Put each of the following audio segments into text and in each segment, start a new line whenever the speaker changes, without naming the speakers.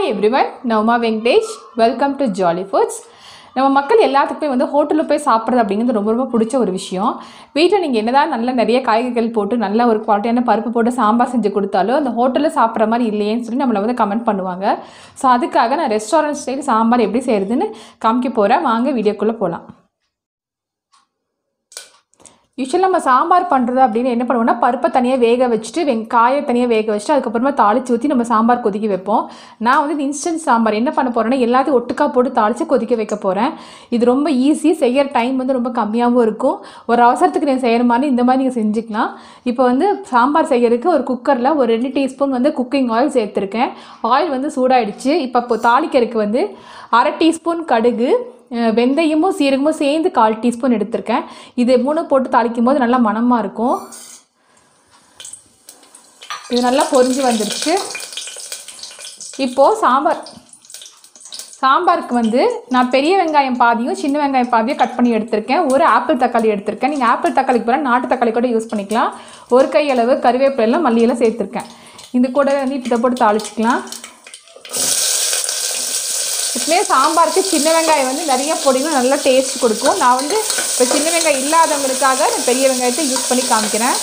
hi everyone நவமா Venkatesh welcome to Jolly Foods நம்ம மக்கள் எல்லாத்துக்குமே வந்து ஹோட்டலில் போய் சாப்பிட்றது அப்படிங்கிறது ரொம்ப ரொம்ப பிடிச்ச ஒரு விஷயம் வீட்டில் நீங்கள் என்னதான் நல்ல நிறைய காய்கறிகள் போட்டு நல்ல ஒரு குவாலிட்டியான பருப்பு போட்டு சாம்பார் செஞ்சு கொடுத்தாலும் அந்த ஹோட்டலில் சாப்பிட்ற மாதிரி இல்லையேன்னு சொல்லி நம்மளை வந்து கமெண்ட் பண்ணுவாங்க ஸோ அதுக்காக நான் ரெஸ்டாரண்ட் ஸ்டைல் சாம்பார் எப்படி செய்கிறதுன்னு காமிக்க போகிறேன் வாங்க வீடியோக்குள்ளே போகலாம் யூஸ்வலாக நம்ம சாம்பார் பண்ணுறது அப்படின்னு என்ன பண்ணுவோம்னா பருப்பை தனியாக வேக வச்சுட்டு வெங்காய தனியாக வேக வச்சுட்டு அதுக்கப்புறமா தாளிச்சு ஊற்றி நம்ம சாம்பார் கொதிக்க வைப்போம் நான் வந்து இந்த இன்ஸ்டன்ட் சாம்பார் என்ன பண்ண போகிறேன்னா எல்லாத்தையும் ஒட்டுக்கா போட்டு தாளித்து கொதிக்க வைக்க போகிறேன் இது ரொம்ப ஈஸி செய்கிற டைம் வந்து ரொம்ப கம்மியாகவும் இருக்கும் ஒரு அவசரத்துக்கு நீங்கள் செய்கிற மாதிரி இந்த மாதிரி நீங்கள் செஞ்சுக்கலாம் இப்போ வந்து சாம்பார் செய்கிறதுக்கு ஒரு குக்கரில் ஒரு ரெண்டு டீஸ்பூன் வந்து குக்கிங் ஆயில் சேர்த்துருக்கேன் ஆயில் வந்து சூடாயிடுச்சு இப்போ இப்போ தாளிக்கிறதுக்கு வந்து அரை டீஸ்பூன் கடுகு அஹ் வெந்தயமும் சீரகமும் சேர்ந்து கால் டீஸ்பூன் எடுத்திருக்கேன் இது மூணு போட்டு தாளிக்கும் போது நல்லா மணமாக இருக்கும் இது நல்லா பொரிஞ்சு வந்துருச்சு இப்போது சாம்பார் சாம்பாருக்கு வந்து நான் பெரிய வெங்காயம் பாதியும் சின்ன வெங்காயம் பாதியும் கட் பண்ணி எடுத்திருக்கேன் ஒரு ஆப்பிள் தக்காளி எடுத்திருக்கேன் நீங்கள் ஆப்பிள் தக்காளிக்கு பதிலாக நாட்டு தக்காளி கூட யூஸ் பண்ணிக்கலாம் ஒரு கை அளவு கருவேப்பிலையெல்லாம் மல்லியெல்லாம் சேர்த்துருக்கேன் இது கூட வந்து இப்போ இதை போட்டு தாளிச்சிக்கலாம் எப்பவுமே சாம்பாருக்கு சின்ன வெங்காயம் வந்து நிறைய போட்டிங்கன்னா நல்லா டேஸ்ட் கொடுக்கும் நான் வந்து இப்போ சின்ன வெங்காயம் இல்லாதவங்களுக்காக நான் பெரிய வெங்காயத்தை யூஸ் பண்ணி காமிக்கிறேன்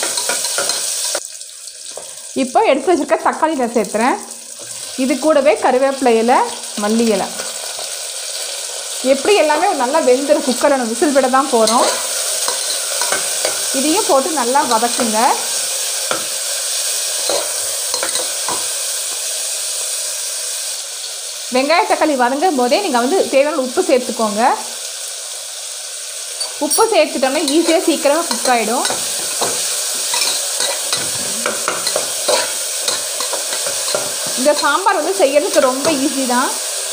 இப்போ எடுத்து வச்சுருக்க தக்காளி நான் சேர்த்துறேன் இது கூடவே கருவேப்பிலை இலை மல்லி இலை எப்படி எல்லாமே நல்லா வெந்துடும் குக்கரில் நம்ம விசில் விட தான் போகிறோம் இதையும் போட்டு நல்லா வதக்குங்க வெங்காய தக்காளி வதங்கும் போதே நீங்கள் வந்து தேவையான உப்பு சேர்த்துக்கோங்க உப்பு சேர்த்துட்டோம்னா ஈஸியாக சீக்கிரமாக குக் ஆகிடும் இந்த சாம்பார் வந்து செய்யறதுக்கு ரொம்ப ஈஸி தான்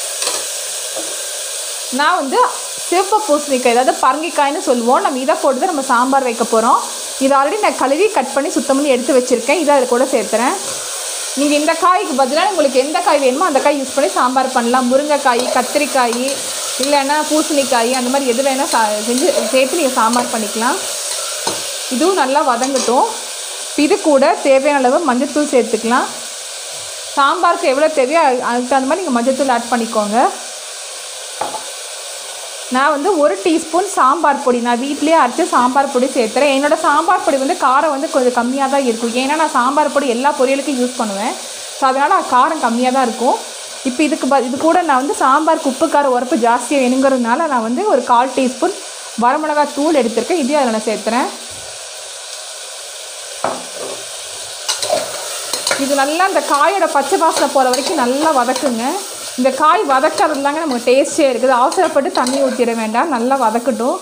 நான் வந்து சிவப்பு பூசணிக்காய் அதாவது பரங்கிக்காய்னு சொல்லுவோம் நம்ம இதை போட்டு தான் நம்ம சாம்பார் வைக்க போகிறோம் இது ஆல்ரெடி நான் கழுவி கட் பண்ணி சுத்தம் பண்ணி எடுத்து வச்சுருக்கேன் இதை அதில் கூட சேர்த்துறேன் நீங்கள் இந்த காய்க்கு பதிலாக உங்களுக்கு எந்த காய் வேணுமோ அந்த காய் யூஸ் பண்ணி சாம்பார் பண்ணலாம் முருங்கைக்காய் கத்திரிக்காய் இல்லைன்னா பூசணிக்காய் அந்த மாதிரி எது வேணால் சா செஞ்சு சேர்த்து நீங்கள் சாம்பார் பண்ணிக்கலாம் இதுவும் நல்லா வதங்கட்டும் இது கூட தேவையான அளவு மஞ்சத்தூள் சேர்த்துக்கலாம் சாம்பாருக்கு எவ்வளோ தேவையோ அது- அதுக்கு தகுந்த மாதிரி நீங்கள் மஞ்சத்தூள் ஆட் பண்ணிக்கோங்க நான் வந்து ஒரு டீஸ்பூன் சாம்பார் பொடி நான் வீட்டிலேயே அரைச்சி சாம்பார் பொடி சேர்த்துறேன் என்னோட சாம்பார் பொடி வந்து காரம் வந்து கொஞ்சம் கம்மியாக தான் இருக்கும் ஏன்னா நான் சாம்பார் பொடி எல்லா பொரியலுக்கும் யூஸ் பண்ணுவேன் ஸோ அதனால் காரம் கம்மியாக தான் இருக்கும் இப்போ இதுக்கு ப இது கூட நான் வந்து சாம்பாருக்கு உப்பு காரம் உரப்பு ஜாஸ்தியாக வேணுங்கிறதுனால நான் வந்து ஒரு கால் டீஸ்பூன் வரமிளகாய் தூள் எடுத்திருக்கேன் இதையும் அதில் நான் சேர்த்துறேன் இது நல்லா அந்த காயோட பச்சை வாசனை போகிற வரைக்கும் நல்லா வதக்குங்க இந்த காய் வதக்கிறது தாங்க நமக்கு டேஸ்டே இருக்குது அவசரப்பட்டு தண்ணி ஊற்றிட வேண்டாம் நல்லா வதக்கட்டும்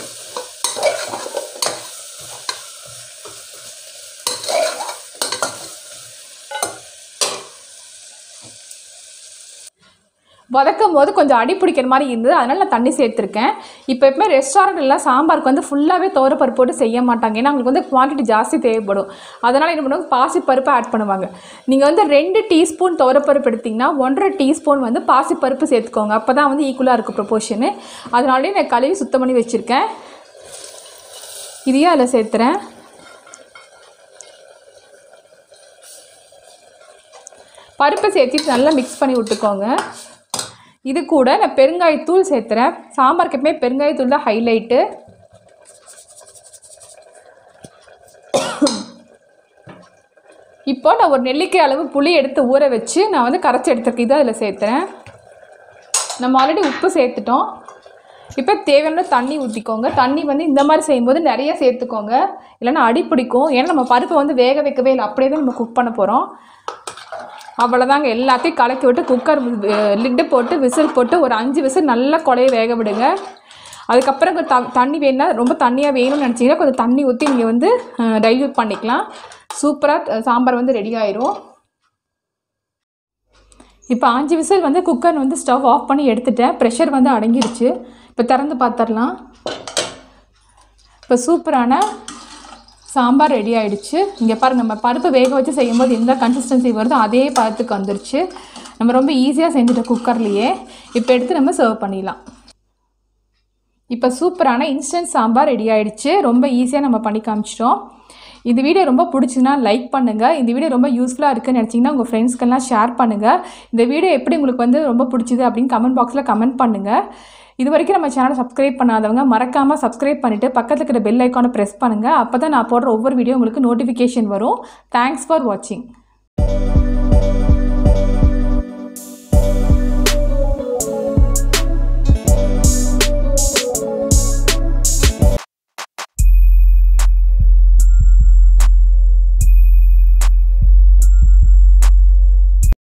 வதக்கும் போது கொஞ்சம் அடி பிடிக்கிற மாதிரி இருந்தது அதனால் நான் தண்ணி சேர்த்துருக்கேன் இப்போ எப்பவுமே ரெஸ்டாரண்ட்லாம் சாம்பாருக்கு வந்து ஃபுல்லாகவே பருப்பு போட்டு செய்ய மாட்டாங்க ஏன்னா அவங்களுக்கு வந்து குவான்டிட்டி ஜாஸ்தி தேவைப்படும் அதனால் என்ன பண்ணுவாங்க பாசிப்பருப்பு ஆட் பண்ணுவாங்க நீங்கள் வந்து ரெண்டு டீஸ்பூன் பருப்பு எடுத்திங்கன்னா ஒன்றரை டீஸ்பூன் வந்து பாசிப்பருப்பு சேர்த்துக்கோங்க அப்போ தான் வந்து ஈக்குவலாக இருக்கும் ப்ரொப்போர்ஷனு அதனாலே நான் கழுவி சுத்தம் பண்ணி வச்சுருக்கேன் இதையும் அதில் சேர்த்துறேன் பருப்பை சேர்த்துட்டு நல்லா மிக்ஸ் பண்ணி விட்டுக்கோங்க இது கூட நான் பெருங்காயத்தூள் சேர்த்துறேன் சாம்பாருக்கு எப்பவுமே பெருங்காயத்தூள் தான் ஹைலைட்டு இப்போ நான் ஒரு நெல்லிக்காய் அளவு புளி எடுத்து ஊற வச்சு நான் வந்து கரைச்சி எடுத்துருக்கேன் இதை அதில் சேர்த்துறேன் நம்ம ஆல்ரெடி உப்பு சேர்த்துட்டோம் இப்போ தேவையான தண்ணி ஊற்றிக்கோங்க தண்ணி வந்து இந்த மாதிரி செய்யும்போது நிறைய சேர்த்துக்கோங்க இல்லைன்னா அடி பிடிக்கும் ஏன்னா நம்ம பருப்பை வந்து வேக வைக்கவே இல்லை அப்படியே தான் நம்ம குக் பண்ண போகிறோம் அவ்வளோதாங்க எல்லாத்தையும் கலக்கி விட்டு குக்கர் லிட்டு போட்டு விசில் போட்டு ஒரு அஞ்சு விசில் நல்லா குழைய வேக விடுங்க அதுக்கப்புறம் கொஞ்சம் த தண்ணி வேணும்னா ரொம்ப தண்ணியாக வேணும்னு நினச்சிங்கன்னா கொஞ்சம் தண்ணி ஊற்றி நீங்கள் வந்து டைல்யூட் பண்ணிக்கலாம் சூப்பராக சாம்பார் வந்து ரெடி ஆயிரும் இப்போ அஞ்சு விசில் வந்து குக்கர் வந்து ஸ்டவ் ஆஃப் பண்ணி எடுத்துட்டேன் ப்ரெஷர் வந்து அடங்கிருச்சு இப்போ திறந்து பார்த்துடலாம் இப்போ சூப்பரான சாம்பார் ரெடி ஆயிடுச்சு இங்கே பாருங்க நம்ம பருப்பு வேக வச்சு செய்யும்போது எந்த கன்சிஸ்டன்சி வருதோ அதே பதத்துக்கு வந்துருச்சு நம்ம ரொம்ப ஈஸியாக செஞ்சுட்டோம் குக்கர்லேயே இப்போ எடுத்து நம்ம சர்வ் பண்ணிடலாம் இப்போ சூப்பரான இன்ஸ்டன்ட் சாம்பார் ரெடி ஆயிடுச்சு ரொம்ப ஈஸியாக நம்ம பண்ணி காமிச்சிட்டோம் இந்த வீடியோ ரொம்ப பிடிச்சதுன்னா லைக் பண்ணுங்கள் இந்த வீடியோ ரொம்ப யூஸ்ஃபுல்லாக இருக்குன்னு நினச்சிங்கன்னா உங்கள் ஃப்ரெண்ட்ஸ்க்கெல்லாம் ஷேர் பண்ணுங்கள் இந்த வீடியோ எப்படி உங்களுக்கு வந்து ரொம்ப பிடிச்சிது அப்படின்னு கமெண்ட் பாக்ஸில் கமெண்ட் பண்ணுங்கள் இது வரைக்கும் நம்ம சேனலை சப்ஸ்கிரைப் பண்ணாதவங்க மறக்காமல் சப்ஸ்கிரைப் பண்ணிவிட்டு பக்கத்தில் இருக்கிற பெல் ஐக்கானை ப்ரெஸ் பண்ணுங்கள் அப்போ தான் நான் போடுற ஒவ்வொரு வீடியோ உங்களுக்கு நோட்டிஃபிகேஷன் வரும் தேங்க்ஸ் ஃபார் வாட்சிங்